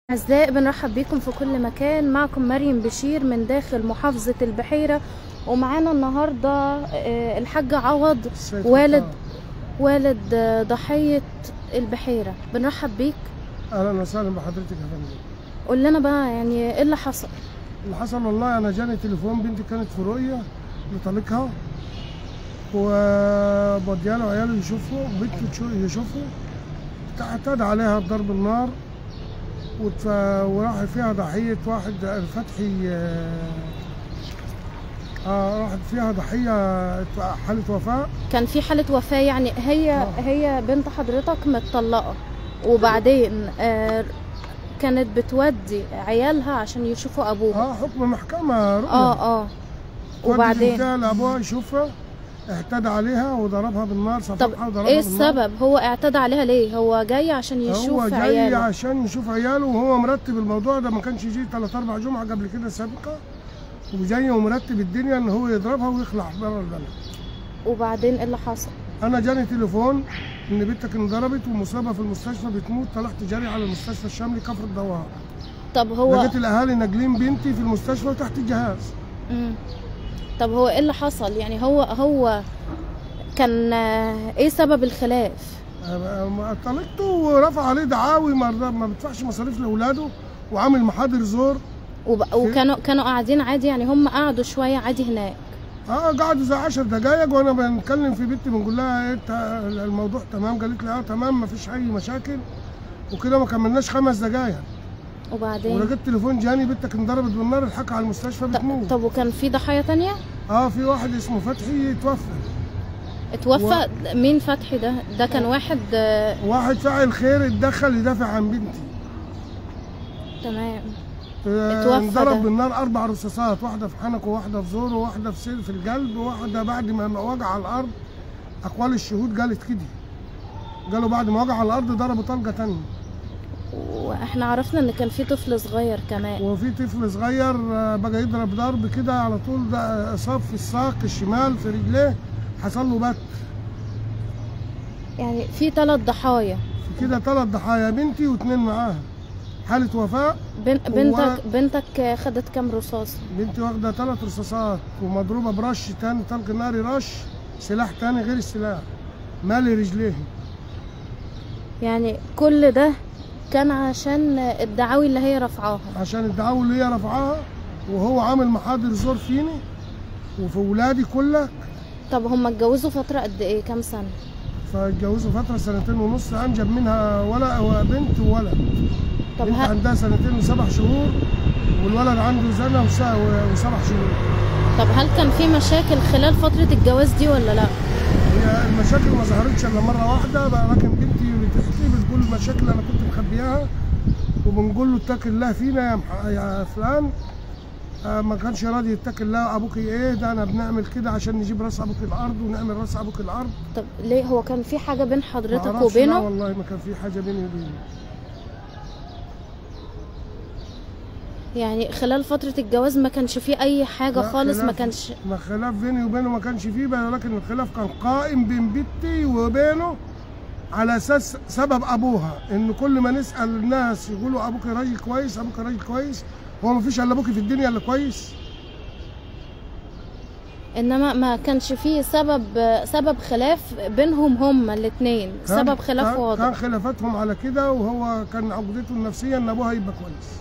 أعزائي بنرحب بكم في كل مكان معكم مريم بشير من داخل محافظة البحيرة ومعانا النهاردة آه، الحاج عوض السيد والد فتاح. والد آه، ضحية البحيرة بنرحب بيك اهلا وسهلا بحضرتك يا فندم قول لنا بقى يعني ايه اللي حصل اللي حصل والله انا جاني تليفون بنتي كانت في رؤيه لطليقها وبوديها له عياله يشوفوا بنته تشو- يشوفوا اعتاد عليها بضرب النار وتف... وراح فيها ضحيه واحد فتحي آه، اه راحت فيها ضحيه حاله وفاه كان في حالة وفاة يعني هي آه. هي بنت حضرتك متطلقة وبعدين آه، كانت بتودي عيالها عشان يشوفوا أبوها اه حكم محكمه رؤيه اه اه ودي وبعدين بنتها لابوها يشوفها اعتدى عليها وضربها بالنار طب صفحها وضربها ايه بالنار. السبب هو اعتدى عليها ليه هو جاي عشان هو يشوف جاي عياله عشان يشوف عياله وهو مرتب الموضوع ده ما كانش يجي ثلاث اربع جمعه قبل كده سابقه وجاي ومرتب الدنيا ان هو يضربها ويخلع بره البلد وبعدين ايه اللي حصل انا جاني تليفون ان بنتك انضربت ومصابه في المستشفى بتموت طلعت جري على المستشفى الشاملي كفر الدوار طب هو لقيت الاهالي ناقلين بنتي في المستشفى وتحت الجهاز مم. طب هو ايه اللي حصل يعني هو هو كان آه، ايه سبب الخلاف أه، طلقته ورفع عليه دعاوي ما ما بيدفعش مصاريف لاولاده وعامل محاضر زور وب... وكانوا كانوا قاعدين عادي يعني هم قعدوا شويه عادي هناك اه قعدوا زي 10 دقايق وانا بنتكلم في بنتي بنقول لها إيه انت الموضوع تمام قالت لي اه تمام ما فيش اي مشاكل وكده ما كملناش خمس دقايق وبعدين ولقيت تليفون جاني بنتك انضربت بالنار الحق على المستشفى طب, بتموت طب وكان في ضحايا تانية اه في واحد اسمه فتحي توفى اتوفى مين فتحي ده ده كان واحد آه، واحد فاعل خير اتدخل يدافع عن بنتي تمام آه، اتوفى انضرب ده. بالنار اربع رصاصات واحده في حنكه وواحده في زوره وواحده في سير في القلب وواحده بعد ما وقع على الارض اقوال الشهود قالت كده قالوا بعد ما وقع على الارض ضربوا طلقه تانية واحنا عرفنا ان كان في طفل صغير كمان وفي طفل صغير آه، بقى يضرب ضرب كده على طول ده اصاب في الساق الشمال في رجليه حصل له بت يعني في ثلاث ضحايا في كده ثلاث ضحايا بنتي واثنين معاها حالة وفاة بن... هو- بنتك بنتك خدت كام رصاص بنتي واخدة ثلاث رصاصات ومضروبة برش تاني طلق ناري رش سلاح تاني غير السلاح مالي رجليه يعني كل ده كان عشان الدعاوي اللي هي رفعاها عشان الدعاوى اللي هي رفعاها وهو عامل محاضر زور فيني وفي ولادي كلها طب هم اتجوزوا فترة قد ايه كام سنة فاتجوزوا فترة سنتين ونص أنجب منها ولا بنت وولد طب بنت ه... عندها سنتين وسبع شهور والولد عنده سنة وس- وسبع شهور طب هل كان في مشاكل خلال فترة الجواز دي ولا لا هي المشاكل ما ظهرتش إلا مرة واحدة بقى لكن بنتي بتحكي بتقول المشاكل أنا كنت مخبياها وبنقول له اتق الله فينا يا, مح... يا فلان آه ما كانش راضي يتقي الله ابوك ايه ده انا بنعمل كده عشان نجيب راس ابوك الارض ونعمل راس ابوك الارض طب ليه هو كان في حاجة بين حضرتك معرفش، لا وبينه والله ما كان في حاجه بيني وبينه يعني خلال فترة الجواز ما كانش في اي حاجة لا، خالص ما خلاف- كانش ما خلاف بيني وبينه ما كانش فيه بقى ولكن الخلاف كان قائم بين بنتي وبينه على اساس سبب ابوها ان كل ما نسال الناس يقولوا ابوك راجل كويس ابوك راجل كويس هو ما فيش الا ابوك في الدنيا اللي كويس انما ما كانش في سبب سبب خلاف بينهم هما الاتنين كان- سبب خلاف كان- كان واضح خلافاتهم على كده وهو كان عقدته النفسيه ان ابوها يبقى كويس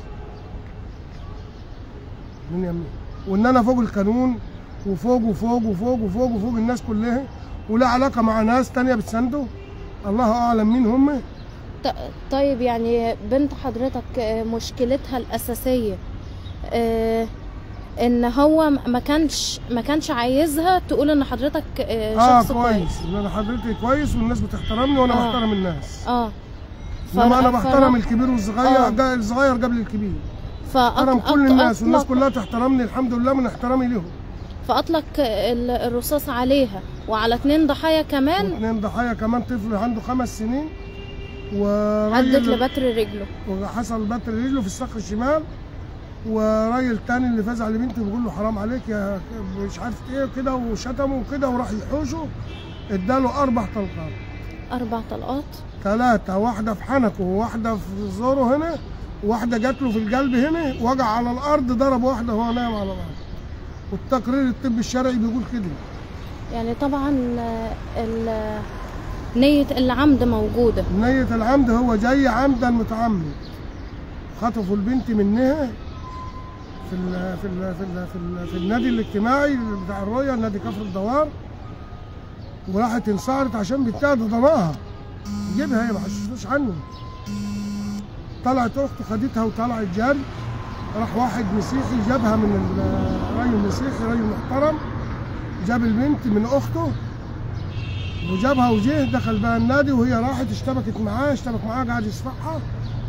من يمين وان انا فوق القانون وفوق وفوق وفوق وفوق وفوق الناس كلها ولا علاقه مع ناس تانية بتسنده الله اعلم مين هم ط- طيب يعني بنت حضرتك آه، مشكلتها الأساسية آه، ان هو ما كانش ما كانش عايزها تقول ان حضرتك آه، اه شخص كويس ان انا حضرتك كويس والناس بتحترمني وانا آه. بحترم الناس اه انما انا فر- بحترم فر- الكبير والصغير آه. ده الصغير قبل الكبير فأط- احترم كل أط- الناس والناس أطلق- كلها تحترمني الحمد لله من احترامي لهم فاطلق ال- الرصاص عليها وعلى اتنين ضحايا كمان واثنين ضحايا كمان طفل عنده خمس سنين عدت وراجل لبتر رجله وحصل بتر رجله في الساق الشمال وراجل تاني اللي فاز على بنتي بيقول له حرام عليك يا مش عارف ايه كده وشتمه وكده وراح يحوشه اداله اربع طلقات اربع طلقات ثلاثة واحدة في حنكه وواحدة في زوره هنا واحده جات له في القلب هنا وجع على الارض ضرب واحده وهو نايم على الارض والتقرير الطبي الشرعي بيقول كده يعني طبعا آه، ال- نية العمد موجودة نية العمد هو جاي عمدا متعمد خطفوا البنت منها في ال في ال في ال في, ال في النادي الاجتماعي بتاع الرؤيا نادي كفر الدوار وراحت انصارت عشان بنتها ده ضناها جيبها هي ما حسسوش عنه طلعت اخته خدتها وطلعت جري راح واحد مسيحي جابها من ال- راجل مسيحي راجل محترم جاب البنت من اخته وجابها وجه دخل بقى النادي وهي راحت اشتبكت معاه اشتبك معاه قاعد يصفعها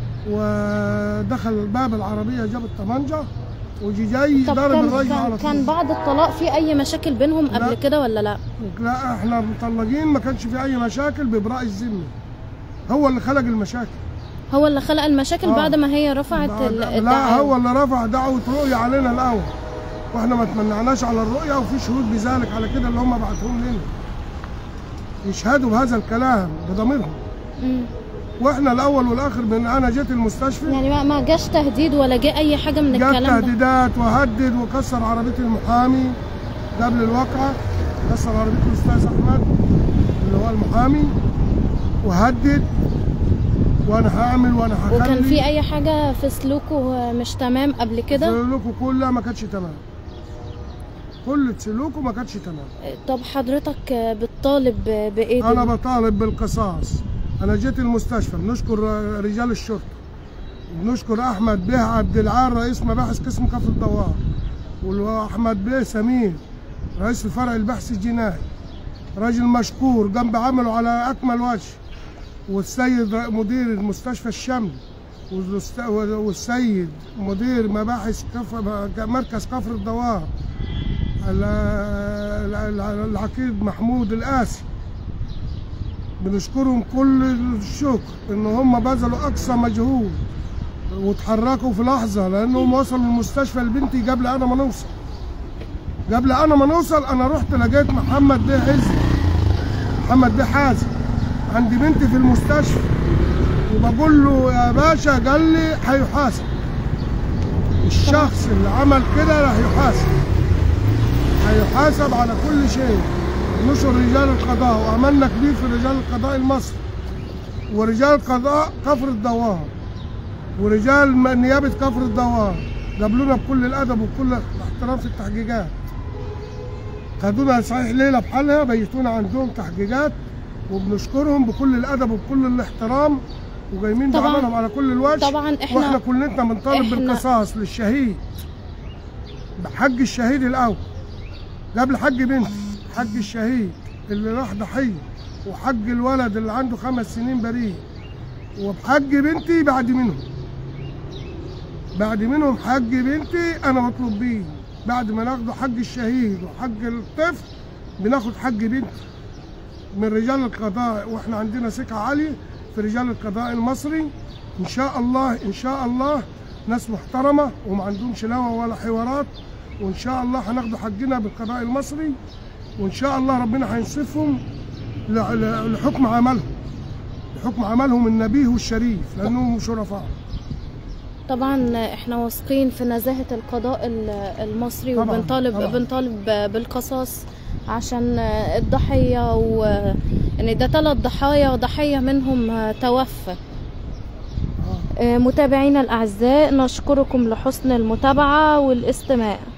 ودخل باب العربيه جاب الطمانجه وجي جاي طب ضرب كان الراجل على كان, طول كان بعد الطلاق في أي مشاكل بينهم لا. قبل كده ولا لا؟ لا احنا مطلقين ما كانش في اي مشاكل بابراء الذمه هو اللي خلق المشاكل هو اللي خلق المشاكل آه. بعد ما هي رفعت بعد- ال- لا الدعاوى هو اللي رفع دعوه رؤيه علينا الاول واحنا ما تمنعناش على الرؤيه وفي شهود بذلك على كده اللي هم بعتهم لنا يشهدوا بهذا الكلام بضميرهم مم. واحنا الاول والاخر من انا جيت المستشفى يعني ما ما جاش تهديد ولا جه أي حاجة من جاب الكلام ده تهديدات وهدد وكسر عربيه المحامي قبل الواقعه كسر عربيه الاستاذ احمد اللي هو المحامي وهدد وانا هعمل وانا هخلي وكان في أي حاجة في سلوكه مش تمام قبل كده؟ سلوكه كلها ما كانتش تمام كل سلوكه ما كانتش تمام طب حضرتك بتطالب بإيه؟ انا دل- بطالب بالقصاص انا جيت المستشفى بنشكر رجال الشرطه بنشكر احمد بيه عبد العال رئيس مباحث قسم كفر الدوار واحمد بيه سمير رئيس الفرع البحث الجنائي راجل مشكور قام بعمله على اكمل وجه والسيد ر- مدير المستشفى الشمل والست- والسيد مدير مباحث كفر مركز كفر الدوار ال- ال- ال- العقيد محمود القاسي بنشكرهم كل الشكر ان هم بذلوا اقصى مجهود وتحركوا في لحظه لانهم وصلوا المستشفى لبنتي قبل انا ما نوصل قبل انا ما نوصل انا رحت لقيت محمد بيه عزي محمد بيه حازم عندي بنتي في المستشفى وبقول له يا باشا قال لي هيحاسب الشخص اللي عمل كده راح يحاسب هيحاسب على كل شيء نشر رجال القضاء وعملنا كبير في رجال القضاء المصري ورجال قضاء كفر الدوار ورجال م- نيابة كفر الدوار قابلونا بكل الأدب وبكل الاحترام في التحقيقات خدونا صحيح ليلة بحالها بيتونا عندهم تحقيقات وبنشكرهم بكل الأدب وبكل الاحترام وجايين طبعاً- دعمهم على كل الوجه طبعاً إحنا- واحنا كلنا بنطالب إحنا- بالقصاص للشهيد بحق الشهيد الأول قبل حق بنتي حق الشهيد اللي راح ضحية وحق الولد اللي عنده خمس سنين بريء وبحق بنتي بعد منهم بعد منهم حق بنتي انا مطلوب بيه بعد ما ناخده حق الشهيد وحق الطفل بناخد حق بنتي من رجال القضاء واحنا عندنا ثقة عالية في رجال القضاء المصري ان شاء الله ان شاء الله ناس محترمة وما عندهمش لوى ولا حوارات وان شاء الله هناخدوا حقنا بالقضاء المصري وان شاء الله ربنا هينصفهم ل- ل- لحكم عملهم لحكم عملهم النبيه والشريف لانهم شرفاء طبعا احنا واثقين في نزاهة القضاء ال- المصري طبعاً، وبنطالب طبعاً. بنطالب بالقصاص عشان الضحية و يعني ده ثلاث ضحايا وضحية منهم توفى آه. متابعينا الأعزاء نشكركم لحسن المتابعة والاستماع